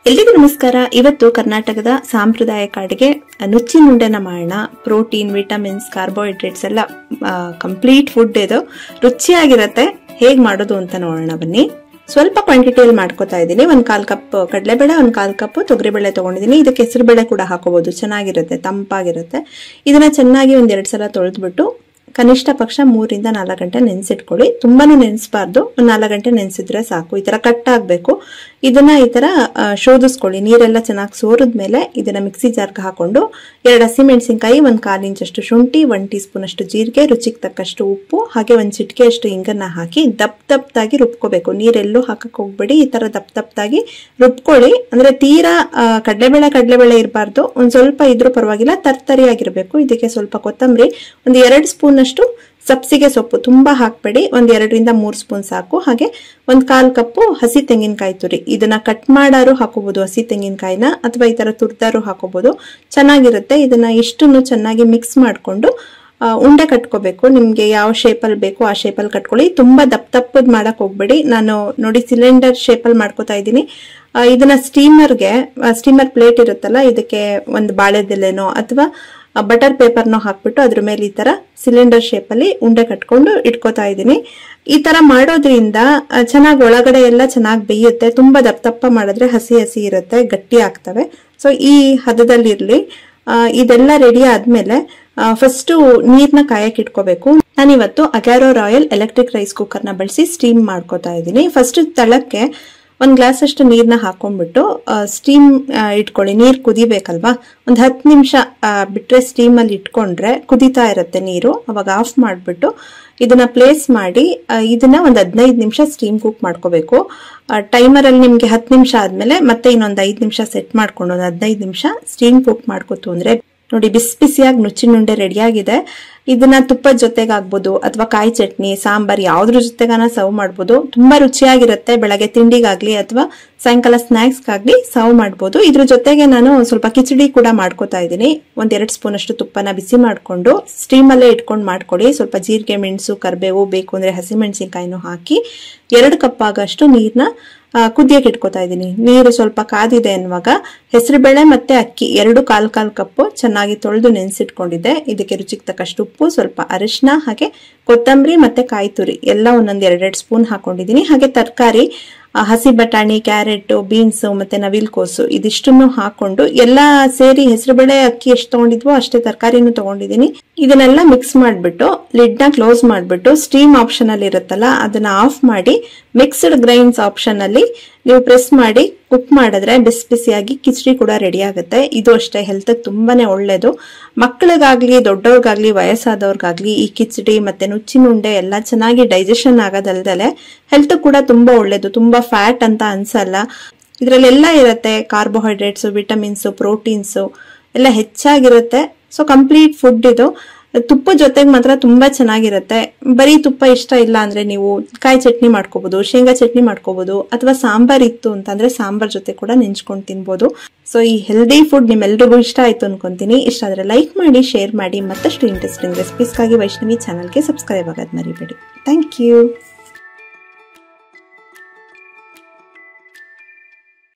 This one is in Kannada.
ಎಲ್ರಿಗೂ ನಮಸ್ಕಾರ ಇವತ್ತು ಕರ್ನಾಟಕದ ಸಾಂಪ್ರದಾಯಿಕ ಅಡುಗೆ ನುಚ್ಚಿನುಂಡೆನ ಮಾಡೋಣ ಪ್ರೋಟೀನ್ ವಿಟಮಿನ್ಸ್ ಕಾರ್ಬೋಹೈಡ್ರೇಟ್ಸ್ ಎಲ್ಲ ಕಂಪ್ಲೀಟ್ ಫುಡ್ ಇದು ರುಚಿಯಾಗಿರತ್ತೆ ಹೇಗ್ ಮಾಡೋದು ಅಂತ ನೋಡೋಣ ಬನ್ನಿ ಸ್ವಲ್ಪ ಕ್ವಾಂಟಿಟಿಯಲ್ಲಿ ಮಾಡ್ಕೋತಾ ಇದ್ದೀನಿ ಒಂದ್ ಕಾಲ್ ಕಪ್ ಕಡಲೆಬೇಳೆ ಒಂದ್ ಕಾಲ್ ಕಪ್ ತೊಗರಿಬೇಳೆ ತಗೊಂಡಿದ್ದೀನಿ ಇದಕ್ಕೆ ಹೆಸರುಬೇಳೆ ಕೂಡ ಹಾಕೋಬಹುದು ಚೆನ್ನಾಗಿರುತ್ತೆ ತಂಪಾಗಿರುತ್ತೆ ಇದನ್ನ ಚೆನ್ನಾಗಿ ಒಂದ್ ಎರಡ್ ಸಲ ತೊಳೆದ್ಬಿಟ್ಟು ಕನಿಷ್ಠ ಪಕ್ಷ ಮೂರಿಂದ ನಾಲ್ಕು ಗಂಟೆ ನೆನೆಸಿಟ್ಕೊಳ್ಳಿ ತುಂಬಾನು ನೆನೆಸಬಾರ್ದು ಒಂದು ನಾಲ್ಕು ಗಂಟೆ ನೆನೆಸಿದ್ರೆ ಸಾಕು ಈ ತರ ಕಟ್ ಆಗ್ಬೇಕು ಇದನ್ನ ಈ ತರ ಆ, ಶೋಧಿಸ್ಕೊಳ್ಳಿ ನೀರೆಲ್ಲ ಚೆನ್ನಾಗಿ ಸೋರಿದ್ಮೇಲೆ ಇದನ್ನ ಮಿಕ್ಸಿ ಜಾರ್ಗೆ ಹಾಕೊಂಡು ಎರಡು ಹಸಿಮೆಣಸಿನ್ಕಾಯಿ ಒಂದ್ ಕಾಲು ಇಂಚಷ್ಟು ಶುಂಠಿ ಒಂದ್ ಟೀ ಸ್ಪೂನ್ ಅಷ್ಟು ಜೀರಿಗೆ ರುಚಿಗೆ ತಕ್ಕಷ್ಟು ಉಪ್ಪು ಹಾಗೆ ಒಂದ್ ಚಿಟಿಕೆ ಅಷ್ಟು ಇಂಗನ್ನ ಹಾಕಿ ದಪ್ಪ ದಪ್ಪದಾಗಿ ರುಬ್ಕೋಬೇಕು ನೀರೆಲ್ಲೂ ಹಾಕಕ್ ಹೋಗ್ಬೇಡಿ ಈ ತರ ದಪ್ಪ ದಪ್ಪದಾಗಿ ರುಬ್ಕೊಳ್ಳಿ ಅಂದ್ರೆ ತೀರಾ ಆ, ಕಡ್ಲೆಬೇಳೆ ಕಡ್ಲೆಬೇಳೆ ಇರಬಾರ್ದು ಒಂದ್ ಸ್ವಲ್ಪ ಇದ್ರೂ ಪರವಾಗಿಲ್ಲ ತರ್ತರಿಯಾಗಿರ್ಬೇಕು ಇದಕ್ಕೆ ಸ್ವಲ್ಪ ಕೊತ್ತಂಬರಿ ಒಂದು ಎರಡು ಸ್ಪೂನ್ ಅಷ್ಟು ಸಬ್ಸಿಗೆ ಸೊಪ್ಪು ತುಂಬಾ ಹಾಕ್ಬೇಡಿ ಒಂದ್ ಎರಡರಿಂದ ಮೂರ್ ಸ್ಪೂನ್ ಸಾಕು ಹಾಗೆ ಒಂದ್ ಕಾಲ್ ಕಪ್ಪು ಹಸಿ ತೆಂಗಿನಕಾಯಿ ತುರಿ ಇದನ್ನ ಕಟ್ ಮಾಡಾರು ಹಾಕೋಬಹುದು ಹಸಿ ತೆಂಗಿನಕಾಯಿನ ಅಥವಾ ಈ ತರ ತುರ್ದಾರು ಹಾಕೋಬಹುದು ಚೆನ್ನಾಗಿರುತ್ತೆ ಇದನ್ನ ಇಷ್ಟನ್ನು ಚೆನ್ನಾಗಿ ಮಿಕ್ಸ್ ಮಾಡ್ಕೊಂಡು ಆ, ಉಂಡೆ ಕಟ್ಕೋಬೇಕು ನಿಮ್ಗೆ ಯಾವ ಶೇಪಲ್ಲಿ ಬೇಕು ಆ ಶೇಪಲ್ಲಿ ಕಟ್ಕೊಳ್ಳಿ ತುಂಬಾ ದಪ್ಪ ದಪ್ಪದ್ ಮಾಡಕ್ ಹೋಗ್ಬೇಡಿ ನಾನು ನೋಡಿ ಸಿಲಿಂಡರ್ ಶೇಪಲ್ಲಿ ಮಾಡ್ಕೋತಾ ಇದ್ದೀನಿ ಆ, ಇದನ್ನ ಸ್ಟೀಮರ್ಗೆ ಸ್ಟೀಮರ್ ಪ್ಲೇಟ್ ಇರುತ್ತಲ್ಲ ಇದಕ್ಕೆ ಒಂದು ಬಾಳೆದೆಲೆನೋ ಅಥವಾ ಬಟರ್ ಪೇಪರ್ನೋ ಹಾಕ್ಬಿಟ್ಟು ಅದ್ರ ಮೇಲೆ ಈ ತರ ಸಿಲಿಂಡರ್ ಶೇಪಲ್ಲಿ ಉಂಡೆ ಕಟ್ಕೊಂಡು ಇಟ್ಕೋತಾ ಇದ್ದೀನಿ ಈ ತರ ಮಾಡೋದ್ರಿಂದ ಚೆನ್ನಾಗಿ ಒಳಗಡೆ ಎಲ್ಲ ಚೆನ್ನಾಗಿ ಬೇಯುತ್ತೆ ತುಂಬಾ ದಪ್ಪ ದಪ್ಪ ಮಾಡಿದ್ರೆ ಹಸಿ ಹಸಿ ಇರುತ್ತೆ ಗಟ್ಟಿ ಆಗ್ತವೆ ಸೊ ಈ ಹದದಲ್ಲಿರ್ಲಿ ಆ, ಇದೆಲ್ಲ ರೆಡಿ ಆದ್ಮೇಲೆ ಫಸ್ಟ್ ನೀರ್ನ ಕಾಯಕ್ ಇಟ್ಕೋಬೇಕು ನಾನಿವತ್ತು ಅಗ್ಯಾರೋ ರಾಯಲ್ ಎಲೆಕ್ಟ್ರಿಕ್ ರೈಸ್ ಕುಕ್ಕರ್ನ ಬಳಸಿ ಸ್ಟೀಮ್ ಮಾಡ್ಕೋತಾ ಇದ್ದೀನಿ ಫಸ್ಟ್ ತಳಕ್ಕೆ ಒಂದ್ ಗ್ಲಾಸ್ ಅಷ್ಟು ನೀರ್ನ ಹಾಕೊಂಡ್ಬಿಟ್ಟು ಸ್ಟೀಮ್ ಇಟ್ಕೊಳ್ಳಿ ನೀರ್ ಕುದಿಬೇಕಲ್ವಾ ಒಂದ್ ಹತ್ತು ನಿಮಿಷ ಬಿಟ್ರೆ ಸ್ಟೀಮ್ ಅಲ್ಲಿ ಇಟ್ಕೊಂಡ್ರೆ ಕುದಿತಾ ಇರುತ್ತೆ ನೀರು ಅವಾಗ ಆಫ್ ಮಾಡ್ಬಿಟ್ಟು ಇದನ್ನ ಪ್ಲೇಸ್ ಮಾಡಿ ಆ, ಇದನ್ನ ಒಂದ್ ಹದಿನೈದು ನಿಮಿಷ ಸ್ಟೀಮ್ ಕುಕ್ ಮಾಡ್ಕೋಬೇಕು ಟೈಮರ್ ಅಲ್ಲಿ ನಿಮ್ಗೆ ಹತ್ತು ನಿಮಿಷ ಆದ್ಮೇಲೆ ಮತ್ತೆ ಇನ್ನೊಂದ್ ಐದ್ ನಿಮಿಷ ಸೆಟ್ ಮಾಡ್ಕೊಂಡು ಒಂದ್ ಹದಿನೈದು ನಿಮಿಷ ಸ್ಟೀಮ್ ಕುಕ್ ಮಾಡ್ಕೋತು ಅಂದ್ರೆ ನೋಡಿ ಬಿಸಿ ಬಿಸಿಯಾಗಿ ನುಚ್ಚಿನುಂಡೆ ರೆಡಿ ಆಗಿದೆ ಇದನ್ನ ತುಪ್ಪದ ಜೊತೆಗೆ ಆಗ್ಬೋದು ಅಥವಾ ಕಾಯಿ ಚಟ್ನಿ ಸಾಂಬಾರ್ ಯಾವ್ದ್ರ ಜೊತೆಗಾನ ಸರ್ವ್ ಮಾಡ್ಬೋದು ತುಂಬಾ ರುಚಿಯಾಗಿರುತ್ತೆ ಬೆಳಗ್ಗೆ ತಿಂಡಿಗಾಗ್ಲಿ ಅಥವಾ ಸಾಯಂಕಾಲ ಸ್ನಾಕ್ಸ್ಗಾಗ್ಲಿ ಸರ್ವ್ ಮಾಡ್ಬೋದು ಇದ್ರ ಜೊತೆಗೆ ನಾನು ಸ್ವಲ್ಪ ಕಿಚಡಿ ಕೂಡ ಮಾಡ್ಕೋತಾ ಇದ್ದೀನಿ ಒಂದ್ ಎರಡ್ ಸ್ಪೂನ್ ಅಷ್ಟು ತುಪ್ಪನ ಬಿಸಿ ಮಾಡ್ಕೊಂಡು ಸ್ಟೀಮ್ ಅಲ್ಲೇ ಇಟ್ಕೊಂಡು ಮಾಡ್ಕೊಳ್ಳಿ ಸ್ವಲ್ಪ ಜೀರಿಗೆ ಮೆಣಸು ಕರ್ಬೇವು ಬೇಕು ಅಂದ್ರೆ ಹಸಿಮೆಣಸಿನ್ಕಾಯಿನೂ ಹಾಕಿ ಎರಡು ಕಪ್ ಆಗಷ್ಟು ನೀರ್ನ ಕುದಿಯಕ್ಕೆ ಇಟ್ಕೋತಾ ಇದ್ದೀನಿ ನೀರು ಸ್ವಲ್ಪ ಕಾದಿದೆ ಅನ್ನುವಾಗ ಹೆಸರುಬೇಳೆ ಮತ್ತೆ ಅಕ್ಕಿ ಎರಡು ಕಾಲ್ ಕಾಲ್ ಕಪ್ಪು ಚೆನ್ನಾಗಿ ತೊಳೆದು ನೆನೆಸಿಟ್ಕೊಂಡಿದ್ದೆ ಇದಕ್ಕೆ ರುಚಿಗೆ ತಕ್ಕಷ್ಟು ಉಪ್ಪು ಸ್ವಲ್ಪ ಅರಿಶಿನ ಹಾಗೆ ಕೊತ್ತಂಬರಿ ಮತ್ತೆ ಕಾಯಿ ತುರಿ ಎಲ್ಲ ಒಂದೊಂದ್ ಎರಡೆರಡು ಸ್ಪೂನ್ ಹಾಕೊಂಡಿದ್ದೀನಿ ಹಾಗೆ ತರಕಾರಿ ಹಸಿ ಬಟಾಣಿ ಕ್ಯಾರೆಟ್ ಬೀನ್ಸ್ ಮತ್ತೆ ನವಿಲ್ ಕೋಸು ಇದಿಷ್ಟನ್ನು ಹಾಕೊಂಡು ಎಲ್ಲ ಸೇರಿ ಹೆಸರುಬೇಳೆ ಅಕ್ಕಿ ಎಷ್ಟು ತಗೊಂಡಿದ್ವೋ ಅಷ್ಟೇ ತರಕಾರಿನೂ ತಗೊಂಡಿದ್ದೀನಿ ಇದನ್ನೆಲ್ಲ ಮಿಕ್ಸ್ ಮಾಡ್ಬಿಟ್ಟು ಲಿಡ್ ನ ಕ್ಲೋಸ್ ಮಾಡ್ಬಿಟ್ಟು ಸ್ಟೀಮ್ ಆಪ್ಷನ್ ಅಲ್ಲಿ ಇರುತ್ತಲ್ಲ ಅದನ್ನ ಆಫ್ ಮಾಡಿ ಮಿಕ್ಸ್ಡ್ ಗ್ರೈನ್ಸ್ ಆಪ್ಷನ್ ಅಲ್ಲಿ ನೀವು ಪ್ರೆಸ್ ಮಾಡಿ ಕುಕ್ ಮಾಡಿದ್ರೆ ಬಿಸಿ ಬಿಸಿಯಾಗಿ ಕಿಚಡಿ ಕೂಡ ರೆಡಿ ಆಗುತ್ತೆ ಇದು ಅಷ್ಟೇ ಹೆಲ್ತ್ ತುಂಬಾನೇ ಒಳ್ಳೇದು ಮಕ್ಕಳಿಗಾಗ್ಲಿ ದೊಡ್ಡವ್ರಿಗಾಗ್ಲಿ ವಯಸ್ಸಾದವ್ರಿಗಾಗ್ಲಿ ಈ ಕಿಚಡಿ ಮತ್ತೆ ನುಚ್ಚಿನ ಉಂಡೆ ಎಲ್ಲ ಚೆನ್ನಾಗಿ ಡೈಜೆಷನ್ ಆಗೋದಲ್ದಲೆ ಹೆಲ್ತ್ ಕೂಡ ತುಂಬಾ ಒಳ್ಳೇದು ತುಂಬಾ ಫ್ಯಾಟ್ ಅಂತ ಅನ್ಸಲ್ಲ ಇದ್ರಲ್ಲೆಲ್ಲ ಇರುತ್ತೆ ಕಾರ್ಬೋಹೈಡ್ರೇಟ್ಸ್ ವಿಟಮಿನ್ಸ್ ಪ್ರೋಟೀನ್ಸ್ ಎಲ್ಲ ಹೆಚ್ಚಾಗಿರುತ್ತೆ ಸೊ ಕಂಪ್ಲೀಟ್ ಫುಡ್ ಇದು ತುಪ್ಪ ಜೊತೆಗೆ ಮಾತ್ರ ತುಂಬಾ ಚೆನ್ನಾಗಿರುತ್ತೆ ಬರೀ ತುಪ್ಪ ಇಷ್ಟ ಇಲ್ಲ ಅಂದ್ರೆ ನೀವು ಕಾಯಿ ಚಟ್ನಿ ಮಾಡ್ಕೋಬಹುದು ಶೇಂಗಾ ಚಟ್ನಿ ಮಾಡ್ಕೋಬಹುದು ಅಥವಾ ಸಾಂಬಾರ್ ಇತ್ತು ಅಂತಂದ್ರೆ ಸಾಂಬಾರ್ ಜೊತೆ ಕೂಡ ನೆಂಚ್ಕೊಂಡು ತಿನ್ಬೋದು ಸೊ ಈ ಹೆಲ್ದಿ ಫುಡ್ ನಿಮ್ಮೆಲ್ರಿಗೂ ಇಷ್ಟ ಆಯ್ತು ಅನ್ಕೊಂತೀನಿ ಇಷ್ಟ ಆದ್ರೆ ಲೈಕ್ ಮಾಡಿ ಶೇರ್ ಮಾಡಿ ಮತ್ತಷ್ಟು ಇಂಟ್ರೆಸ್ಟಿಂಗ್ ರೆಸಿಪೀಸ್ಗಾಗಿ ವೈಷ್ಣವಿ ಚಾನಲ್ಗೆ ಸಬ್ಸ್ಕ್ರೈಬ್ ಆಗೋದು ಮರಿಬೇಡಿ ಥ್ಯಾಂಕ್ ಯು